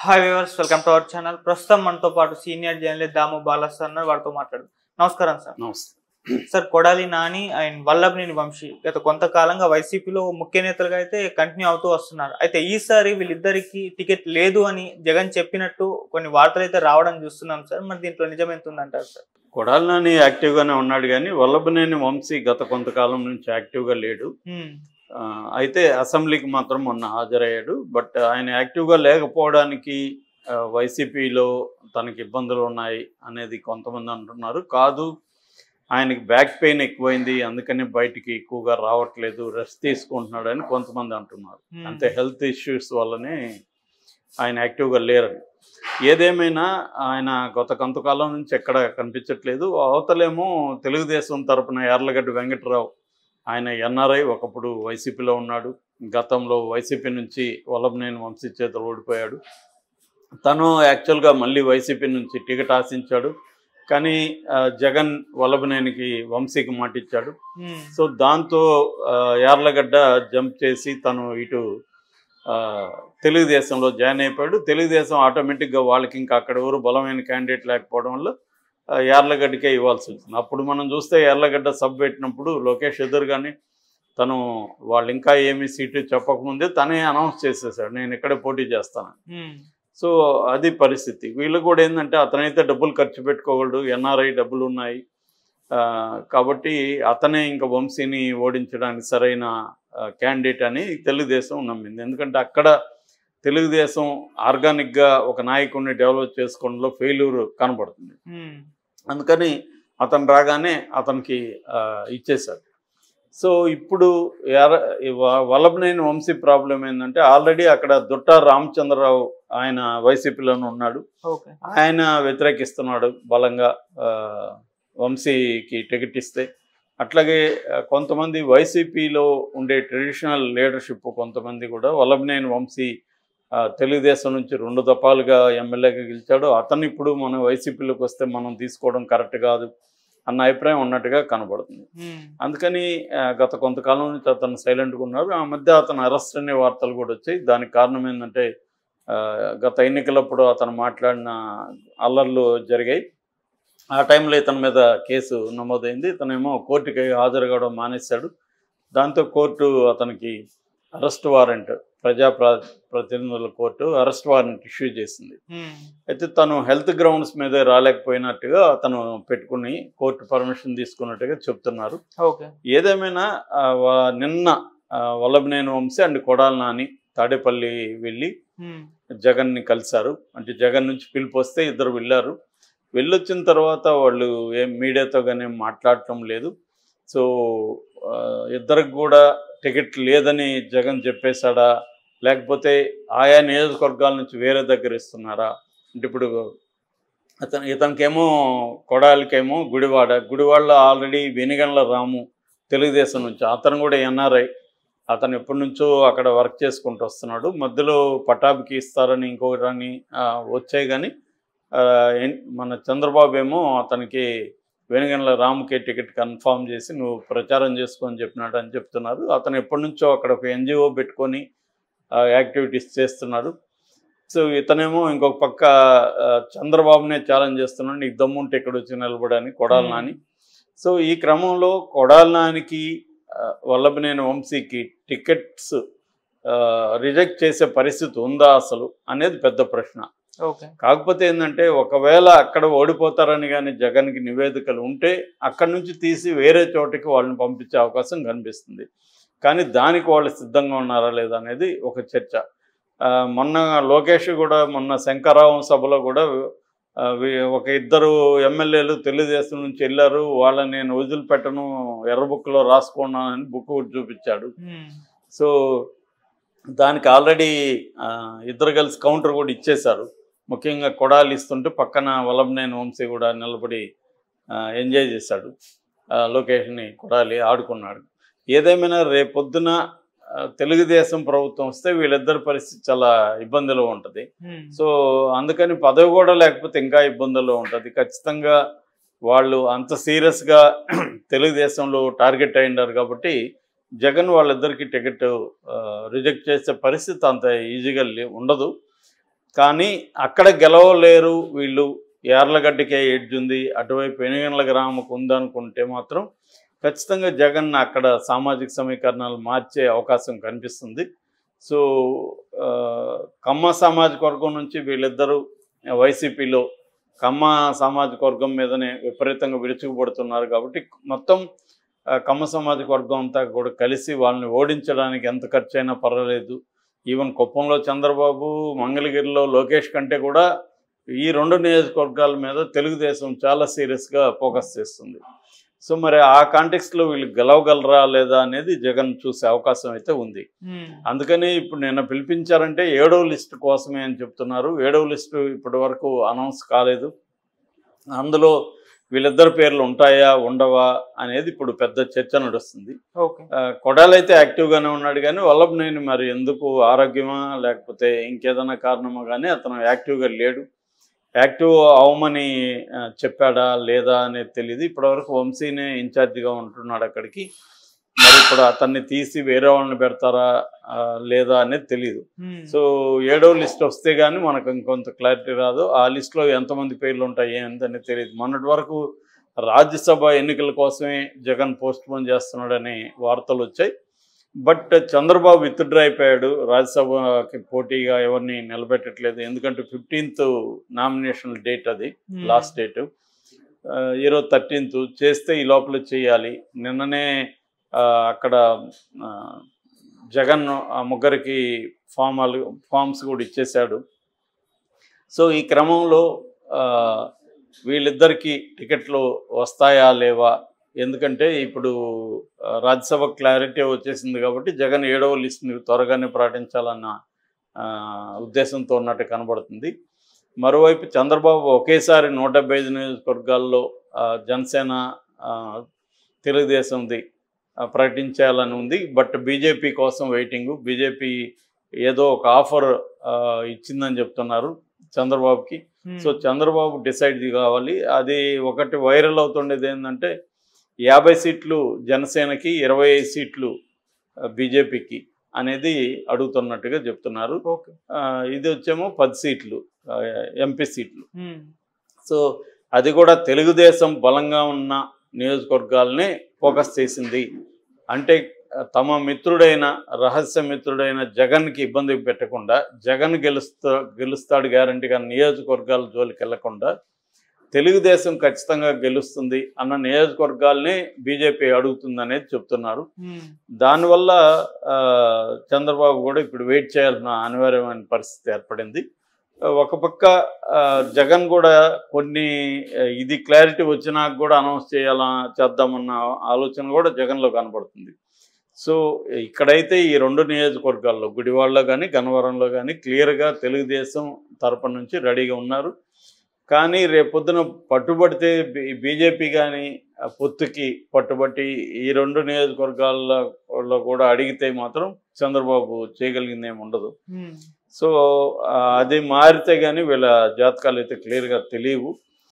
Hi viewers welcome to our channel ప్రస్తుతం మనతో పాటు senior journalist Damu Balas sir ఉన్నారు వారితో మాట్లాడు నమస్కారం సార్ నమస్తే సార్ కొడాలి నాని అండ్ వల్లభనేని వంశీ గత కొంతకాలంగా వైసీపీలో ముఖ్య నేతలుగా అయితే కంటిన్యూ అవుతూ వస్తున్నారు అయితే ఈసారి వీళ్ళిద్దరికి టికెట్ లేదు అని జగన్ చెప్పినట్టు కొన్ని వార్తలు అయితే రావడం చూస్తున్నాం సార్ మరి దీంట్లో నిజం ఎంత ఉందంటారు సార్ కొడాలి నాని యాక్టివ్గానే ఉన్నాడు కానీ వల్లభనేని వంశీ గత కొంతకాలం నుంచి యాక్టివ్గా లేడు హ్మ్. ఆ, అయితే అసెంబ్లీకి మాత్రం మొన్న హాజరయ్యాడు బట్ ఆయన యాక్టివ్గా లేకపోవడానికి ఆ, వైసీపీలో తనకి ఇబ్బందులు ఉన్నాయి అనేది కొంతమంది అంటున్నారు కాదు ఆయనకి బ్యాక్ పెయిన్ ఎక్కువైంది అందుకని బయటికి ఎక్కువగా రావట్లేదు రెస్ట్ తీసుకుంటున్నాడు అని కొంతమంది అంటున్నారు హ్మ్. అంతే హెల్త్ ఇష్యూస్ వల్లనే ఆయన యాక్టివ్గా లేరని ఏదేమైనా ఆయన గత కొంతకాలం నుంచి ఎక్కడ కనిపించట్లేదు అవతలేమో తెలుగుదేశం తరపున యార్లగడ్డ వెంకట్రావు ఆయన ఎన్ఆర్ఐ ఒకప్పుడు వైసీపీలో ఉన్నాడు గతంలో వైసీపీ నుంచి వల్లభనేని వంశీ చేతులు ఓడిపోయాడు తను యాక్చువల్గా మళ్ళీ వైసీపీ నుంచి టికెట్ ఆశించాడు కానీ ఆ, జగన్ వల్లభనేనికి వంశీకి మాటిచ్చాడు హ్మ్. సో దాంతో ఆ, యార్లగడ్డ జంప్ చేసి తను ఇటు ఆ, తెలుగుదేశంలో జాయిన్ అయిపోయాడు తెలుగుదేశం ఆటోమేటిక్గా వాళ్ళకి ఇంకా అక్కడ ఎవరు బలమైన క్యాండిడేట్ లేకపోవడం వల్ల ఆ, యార్లగడ్డకే ఇవ్వాల్సి వచ్చింది అప్పుడు మనం చూస్తే యార్లగడ్డ సబ్ పెట్టినప్పుడు లోకేష్ ఎదురుగానే తను వాళ్ళు ఇంకా ఏమీ సీటు చెప్పకముందే తనే అనౌన్స్ చేసేసాడు నేను ఇక్కడే పోటీ చేస్తాను హ్మ్. సో అది పరిస్థితి వీళ్ళు కూడా ఏంటంటే అతనైతే డబ్బులు ఖర్చు పెట్టుకోగలడు ఎన్ఆర్ఐ డబ్బులు ఉన్నాయి ఆ, కాబట్టి అతనే ఇంకా వంశీని ఓడించడానికి సరైన క్యాండిడేట్ అని తెలుగుదేశం నమ్మింది ఎందుకంటే అక్కడ తెలుగుదేశం ఆర్గానిక్గా ఒక నాయకుడిని డెవలప్ చేసుకోవడంలో ఫెయిల్యూర్ కనబడుతుంది హ్మ్. అందుకని అతను రాగానే అతనికి ఆ, ఇచ్చేశారు సో ఇప్పుడు ఎర వ- వల్లభనేని వంశీ ప్రాబ్లం ఏంటంటే ఆల్రెడీ అక్కడ దుట్ట రామచంద్రరావు ఆయన వైసీపీలోనే ఉన్నాడు ఓకే ఆయన వ్యతిరేకిస్తున్నాడు బలంగా ఆ, వంశీకి టికెట్ ఇస్తే అట్లాగే ఆ, కొంతమంది వైసీపీలో ఉండే ట్రెడిషనల్ లీడర్షిప్ కొంతమంది కూడా వల్లభనేని వంశీ ఆ, తెలుగుదేశం నుంచి రెండు దఫాలుగా ఎమ్మెల్యేగా గెలిచాడు అతను ఇప్పుడు మనం వైసీపీలోకి వస్తే మనం తీసుకోవడం కరెక్ట్ కాదు అన్న అభిప్రాయం ఉన్నట్టుగా కనబడుతుంది హ్మ్. అందుకని ఆ, గత కొంతకాలం నుంచి అతను సైలెంట్గా ఉన్నారు ఆ మధ్య అతను అరెస్ట్ అనే వార్తలు కూడా వచ్చాయి దానికి కారణం ఏంటంటే ఆ, గత ఎన్నికలప్పుడు అతను మాట్లాడిన అల్లర్లు జరిగాయి ఆ టైంలో ఇతని మీద కేసు నమోదైంది ఇతనేమో కోర్టుకి హాజరు కావడం మానేశాడు దాంతో కోర్టు అతనికి అరెస్ట్ వారెంట్ ప్రజా ప్ర- ప్రతినిధుల కోర్టు అరెస్ట్ వారెంట్ ఇష్యూ చేసింది హ్మ్. అయితే తను హెల్త్ గ్రౌండ్స్ మీద రాలేకపోయినట్టుగా అతను పెట్టుకుని కోర్టు పర్మిషన్ తీసుకున్నట్టుగా చెప్తున్నారు ఓకే ఏదేమైనా ఆ, వా- నిన్న ఆ, వల్లభనేని వంశీ అండ్ కొడాల నాని తాడేపల్లి వెళ్ళి హ్మ్. జగన్ని కలిశారు అంటే జగన్ నుంచి పిలుపు వస్తే ఇద్దరు వెళ్ళారు వెళ్ళొచ్చిన తర్వాత వాళ్ళు ఏం మీడియాతో కానీ మాట్లాడటం లేదు సో ఆ, ఇద్దరికి కూడా టికెట్ లేదని జగన్ చెప్పేశాడా లేకపోతే ఆయా నియోజకవర్గాల నుంచి వేరే దగ్గర ఇస్తున్నారా అంటే ఇప్పుడు అతను ఇతనికేమో కొడాలికేమో గుడివాడ గుడివాడలో ఆల్రెడీ వెనిగండ్ల రాము తెలుగుదేశం నుంచి అతను కూడా ఎన్ఆర్ఐ అతను ఎప్పటి నుంచో అక్కడ వర్క్ చేసుకుంటూ వస్తున్నాడు మధ్యలో పటాభికి ఇస్తారని ఇంకొకరని ఆ, వచ్చాయి కానీ ఆ, ఎన్- మన చంద్రబాబు ఏమో అతనికి వెనుగండ్ల రాముకే టికెట్ కన్ఫామ్ చేసి నువ్వు ప్రచారం చేసుకో అని చెప్పినాడు అని చెప్తున్నారు అతను ఎప్పటి నుంచో అక్కడ ఒక ఎన్జిఓ పెట్టుకొని యాక్టివిటీస్ చేస్తున్నాడు సో ఇతనేమో ఇంకొక పక్క ఆ, చంద్రబాబునే ఛాలెంజ్ చేస్తున్నాడు నీకు దమ్ముంటే ఇక్కడ వచ్చి నిలబడని కొడాలి Hmm. నాని సో ఈ క్రమంలో కొడాలి నానికి ఆ, వల్లభనేని వంశీకి టికెట్స్ రిజెక్ట్ చేసే పరిస్థితి ఉందా అసలు అనేది పెద్ద ప్రశ్న ఓకే కాకపోతే ఏంటంటే ఒకవేళ అక్కడ ఓడిపోతారని కానీ జగన్కి నివేదికలు ఉంటే అక్కడి నుంచి తీసి వేరే చోటికి వాళ్ళని పంపించే అవకాశం కనిపిస్తుంది కానీ దానికి వాళ్ళు సిద్ధంగా ఉన్నారా లేదా అనేది ఒక చర్చ ఆ, మొన్న లోకేష్ కూడా మొన్న శంకరరావం సభలో కూడా ఆ, వీ- ఒక ఇద్దరు ఎమ్మెల్యేలు తెలుగుదేశం నుంచి వెళ్ళారు వాళ్ళని నేను వదిలిపెట్టను ఎర్ర బుక్లో రాసుకున్నానని బుక్ చూపించాడు హ్మ్. సో దానికి ఆల్రెడీ ఆ, ఇద్దరు కలిసి కౌంటర్ కూడా ఇచ్చేశారు ముఖ్యంగా కొడాలి ఇస్తుంటే పక్కన వల్లభనేని వంశీ కూడా నిలబడి ఆ, ఎంజాయ్ చేశాడు ఆ, లొకేషన్ని కొడాలి ఆడుకున్నాడు ఏదేమైనా రేపొద్దున ఆ, తెలుగుదేశం ప్రభుత్వం వస్తే వీళ్ళిద్దరి పరిస్థితి చాలా ఇబ్బందిలో ఉంటుంది హ్మ్. సో అందుకని పదవి కూడా లేకపోతే ఇంకా ఇబ్బందుల్లో ఉంటుంది ఖచ్చితంగా వాళ్ళు అంత సీరియస్గా తెలుగుదేశంలో టార్గెట్ అయిండారు కాబట్టి జగన్ వాళ్ళిద్దరికి టికెట్ రిజెక్ట్ చేసే పరిస్థితి అంత ఈజీగా లే- ఉండదు కానీ అక్కడ గెలవలేరు వీళ్ళు యార్లగడ్డకే ఎడ్జ్ ఉంది అటువైపు ఎనిగండ్ల గ్రామకు ఉందనుకుంటే మాత్రం ఖచ్చితంగా జగన్ అక్కడ సామాజిక సమీకరణాలు మార్చే అవకాశం కనిపిస్తుంది సో ఆ, కమ్మ సామాజిక వర్గం నుంచి వీళ్ళిద్దరూ వైసీపీలో కమ్మ సామాజిక వర్గం మీదనే విపరీతంగా విరుచుకుపడుతున్నారు కాబట్టి మొత్తం ఆ, కమ్మ సామాజిక వర్గం అంతా కూడా కలిసి వాళ్ళని ఓడించడానికి ఎంత ఖర్చు అయినా పర్వాలేదు ఈవెన్ కుప్పంలో చంద్రబాబు మంగళగిరిలో లోకేష్ కంటే కూడా ఈ రెండు నియోజకవర్గాల మీద తెలుగుదేశం చాలా సీరియస్గా ఫోకస్ చేస్తుంది సో మరి ఆ కాంటెక్స్లో వీళ్ళు గెలవగలరా లేదా అనేది జగన్ చూసే అవకాశం అయితే ఉంది ఉమ్, అందుకని ఇప్పుడు నిన్న పిలిపించారంటే ఏడవ లిస్టు కోసమే అని చెప్తున్నారు ఏడవ లిస్టు ఇప్పటి వరకు అనౌన్స్ కాలేదు అందులో వీళ్ళిద్దరి పేర్లు ఉంటాయా ఉండవా అనేది ఇప్పుడు పెద్ద చర్చ నడుస్తుంది ఓకే ఆ, కొడాలైతే యాక్టివ్గానే ఉన్నాడు కానీ వల్లభనేని మరి ఎందుకు ఆరోగ్యమా లేకపోతే ఇంకేదైనా కారణమా కానీ అతను యాక్టివ్గా లేడు యాక్టివ్ అవమని ఆ, చెప్పాడా లేదా అనేది తెలియదు ఇప్పటివరకు వంశీనే ఇన్ఛార్జిగా ఉంటున్నాడు అక్కడికి మరి ఇప్పుడు అతన్ని తీసి వేరే వాళ్ళని పెడతారా ఆ, లేదా అనేది తెలియదు ఉమ్, సో ఏడో లిస్ట్ వస్తే కానీ మనకు ఇంకొంత క్లారిటీ రాదు ఆ లిస్ట్లో ఎంతమంది పేర్లు ఉంటాయి ఏంటని తెలియదు మొన్నటి వరకు రాజ్యసభ ఎన్నికల కోసమే జగన్ పోస్ట్ పోన్ చేస్తున్నాడని వార్తలు వచ్చాయి బట్ చంద్రబాబు విత్డ్రా అయిపోయాడు రాజ్యసభకి పోటీగా ఎవరిని నిలబెట్టట్లేదు ఎందుకంటే ఫిఫ్టీన్త్ నామినేషన్ డేట్ అది ఉమ్, లాస్ట్ డేట్ ఈరోజు థర్టీన్త్ చేస్తే ఈ లోపల చేయాలి నిన్ననే ఆ, అక్కడ ఆ, జగన్ ఆ ముగ్గురికి ఫామాలు ఫామ్స్ కూడా ఇచ్చేశాడు సో ఈ క్రమంలో ఆ, వీళ్ళిద్దరికి టికెట్లు వస్తాయా లేవా ఎందుకంటే ఇప్పుడు ఆ, రాజ్యసభ క్లారిటీ వచ్చేసింది కాబట్టి జగన్ ఏడవ లిస్ట్ని త్వరగానే ప్రకటించాలన్న ఆ, ఉద్దేశంతో ఉన్నట్టు కనబడుతుంది మరోవైపు చంద్రబాబు ఒకేసారి నూట డెబ్బై ఐదు నియోజకవర్గాల్లో ఆ, జనసేన ఆ, తెలుగుదేశంది ఆ, ప్రకటించాలని ఉంది బట్ బీజేపీ కోసం వెయిటింగ్ బీజేపీ ఏదో ఒక ఆఫర్ ఇచ్చిందని చెప్తున్నారు చంద్రబాబుకి ఉమ్, సో చంద్రబాబు డిసైడ్ కావాలి అది ఒకటి వైరల్ అవుతుండేది ఏంటంటే యాభై సీట్లు జనసేనకి ఇరవై ఐదు సీట్లు బీజేపీకి అనేది అడుగుతున్నట్టుగా చెప్తున్నారు ఓకే ఆ, ఇది వచ్చేమో పది సీట్లు ఎంపీ సీట్లు ఉమ్, సో అది కూడా తెలుగుదేశం బలంగా ఉన్న నియోజకవర్గాలనే ఫోకస్ చేసింది అంటే ఆ, తమ మిత్రుడైన రహస్య మిత్రుడైన జగన్కి ఇబ్బంది పెట్టకుండా జగన్ గెలుస్తా గెలుస్తాడు గ్యారంటీగా నియోజకవర్గాల జోలికి వెళ్లకుండా తెలుగుదేశం ఖచ్చితంగా గెలుస్తుంది అన్న నియోజకవర్గాల్ని బీజేపీ అడుగుతుంది అనేది చెప్తున్నారు ఉమ్, దానివల్ల ఆ, చంద్రబాబు కూడా ఇప్పుడు వెయిట్ చేయాల్సిన అనివార్యమైన పరిస్థితి ఏర్పడింది ఆ, ఒక పక్క ఆ, జగన్ కూడా కొన్ని ఆ, ఇది క్లారిటీ వచ్చినాక కూడా అనౌన్స్ చేయాలా చేద్దామన్న ఆలోచన కూడా జగన్లో కనబడుతుంది సో ఇక్కడైతే ఈ రెండు నియోజకవర్గాల్లో గుడివాడలో కానీ గన్నవరంలో కానీ క్లియర్గా తెలుగుదేశం తరపు నుంచి రెడీగా ఉన్నారు కానీ రేపొద్దున పట్టుబడితే బీజేపీ కానీ పొత్తుకి పట్టుబట్టి ఈ రెండు నియోజకవర్గాల్లో కూడా అడిగితే మాత్రం చంద్రబాబు చేయగలిగింది ఏమి ఉండదు ఉమ్, సో ఆ, అది మారితే కానీ వీళ్ళ జాతకాలు అయితే క్లియర్గా తెలియవు